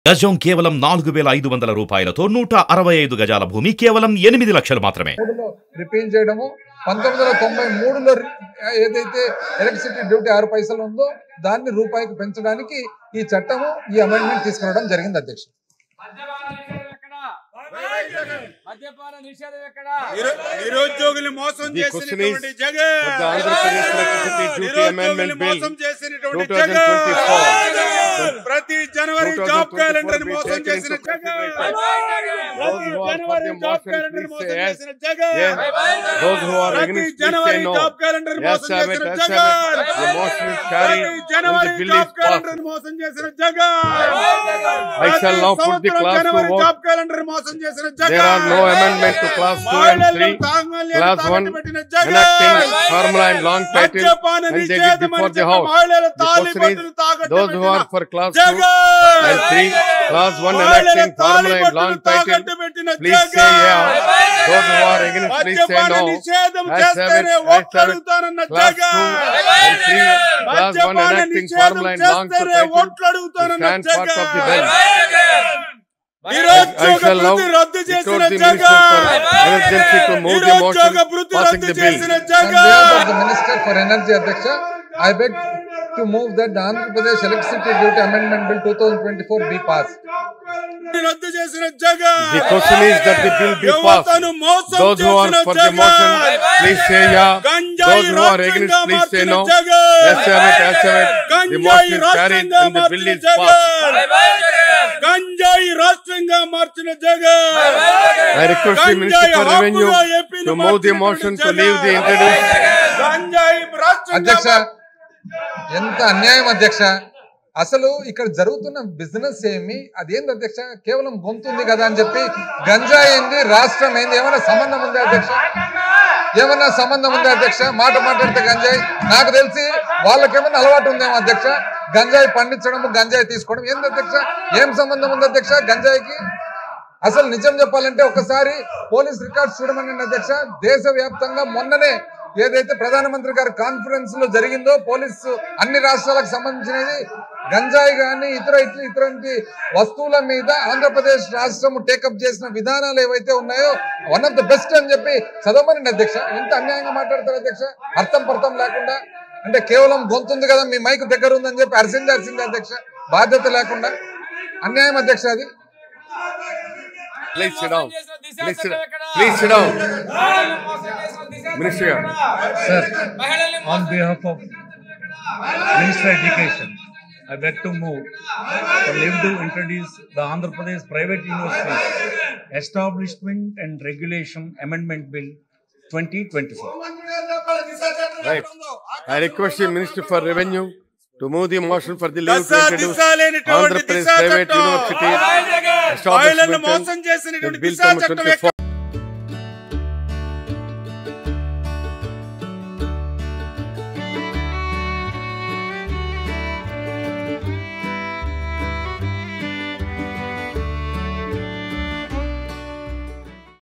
గజం కేవలం నాలుగు వేల ఐదు వందల రూపాయలతో నూట అరవై ఐదు గజాల భూమి కేవలం ఎనిమిది లక్షలు మాత్రమే మూడులో రిపీల్ చేయడము పంతొమ్మిది వందల తొంభై మూడులో రి- ఏదైతే ఎలక్ట్రిసిటీ డ్యూటీ ఆరు పైసలు ఉందో దాన్ని రూపాయికి పెంచడానికి ఈ చట్టము ఈ అమెండ్మెంట్ తీసుకురావడం జరిగింది అధ్యక్ష మద్యపాన నిషేధం ఎక్కడ నిరు- నిరుద్యోగుల్ని మోసం The question చేసినటువంటి is, Jagan for the Andhra Pradesh Electricity Duty నిరుద్యోగుల్ని Amendment Bill మోసం చేసినటువంటి 2024. జగన్ ప్రతి జనవరి జాబ్ 2024 క్యాలెండర్ be మోసం taken చేసిన into జగన్ consideration. ప్రతి Those who are for జనవరి the job motion, calendar please మోసం say yes. చేసిన Jagan Yes. Those who are ప్రతి against, please say జనవరి no. జాబ్ క్యాలెండర్ Yes, మోసం have it, చేసిన yes, Jagan have it. The motion is carried ప్రతి and జనవరి the bill is job calendar passed. మోసం చేసిన Jagan I shall now put the ప్రతి class to జనవరి vote. జాబ్ క్యాలెండర్ మోసం చేసిన Jagan There are no amendment to class 2 and మహిళలను 3. తాంగలేని Class 1 తాకట్టు పెట్టిన Jagan enacting formula and long title మద్యపాన and they did నిషేధం before అని the చెప్పి house. మహిళల The question తాళిబొట్టును is, తాకట్టు those who are పెట్టిన for class 2 Jagan and 3, class 1 మహిళల enacting formula and long తాళిబొట్టును తాకట్టు title, పెట్టిన please say Jagan yeah. Those who are against, please say మద్యపాన no. నిషేధం As చేస్తేనే seven- as ఓట్లు seven- అడుగుతానన్న Class 2 Jagan and 3, class 1 మద్యపాన enacting నిషేధం formula and long చేస్తేనే title, ఓట్లు అడుగుతానన్న stand part of the Jagan bill. I నిరుద్యోగ shall now వృత్తి రద్దు చేసిన request the Minister Jagan for Emergency to move the motion నిరుద్యోగ వృత్తి passing రద్దు the bill. చేసిన On behalf of Jagan the Minister for Energy అధ్యక్ష I beg to move that the Andhra Pradesh Electricity Duty Amendment Bill 2024 be passed. రద్దు చేసిన Jagan The question is that the bill be యువతను passed. మోసం Those who are చేసిన for the motion, Jagan please say yeah. గంజాయి Those who are against, రాష్ట్రంగా please say మార్చిన no. Jagan Yes, have it, yes, have it. The గంజాయి motion is carried రాష్ట్రంగా and the bill మార్చిన is passed. Jagan గంజాయి రాష్ట్రంగా మార్చిన Jagan I request the Minister గంజాయి for Revenue హక్కుగా ఏపీని to move the మార్చినటువంటి motion to Jagan. leave the introduced. గంజాయి రాష్ట్రంగా అధ్యక్ష ఎంత అన్యాయం అధ్యక్ష అసలు ఇక్కడ జరుగుతున్న బిజినెస్ ఏమి అదేంది అధ్యక్ష కేవలం గొంతుంది కదా అని చెప్పి గంజా ఏంది రాష్ట్రం ఏంది ఏమైనా సంబంధం ఉందా అధ్యక్ష ఏమన్నా సంబంధం ఉందా అధ్యక్ష మాట మాట్లాడితే గంజాయి నాకు తెలిసి వాళ్ళకేమన్నా అలవాటు ఉందేమో అధ్యక్ష గంజాయి పండించడం గంజాయి తీసుకోవడం ఏంది అధ్యక్ష ఏం సంబంధం ఉంది అధ్యక్ష గంజాయికి అసలు నిజం చెప్పాలంటే ఒకసారి పోలీస్ రికార్డ్స్ చూడమని అధ్యక్ష దేశవ్యాప్తంగా మొన్ననే ఏదైతే ప్రధానమంత్రి గారి కాన్ఫరెన్స్ లో జరిగిందో పోలీసు అన్ని రాష్ట్రాలకు సంబంధించినది గంజాయి గాని ఇతర ఇతర ఇతరంటి వస్తువుల మీద ఆంధ్రప్రదేశ్ రాష్ట్రం టేకప్ చేసిన విధానాలు ఏవైతే ఉన్నాయో వన్ ఆఫ్ ద బెస్ట్ అని చెప్పి చదవమని అధ్యక్ష ఎంత అన్యాయంగా మాట్లాడతారు అధ్యక్ష అర్థం పర్థం లేకుండా అంటే కేవలం గొంతుంది కదా మీ మైక్ దగ్గర ఉందని చెప్పి అరిసిందాల్సిందే అధ్యక్ష బాధ్యత లేకుండా అన్యాయం అధ్యక్ష అది Please sit down. Please sit down. Please sit down. Minister గారు. Sir, on behalf of Minister of Education, I beg to move for leave to introduce the Andhra Pradesh Private Universities Establishment and Regulation Amendment Bill 2024. Right. I request the Minister for Revenue to move the motion for the leave to దశ introduce దిశ లేనిటువంటి Andhra Pradesh దిశా Private చట్టం. University మహిళలను establishment మోసం and చేసినటువంటి the bill Disha number చట్టం 24.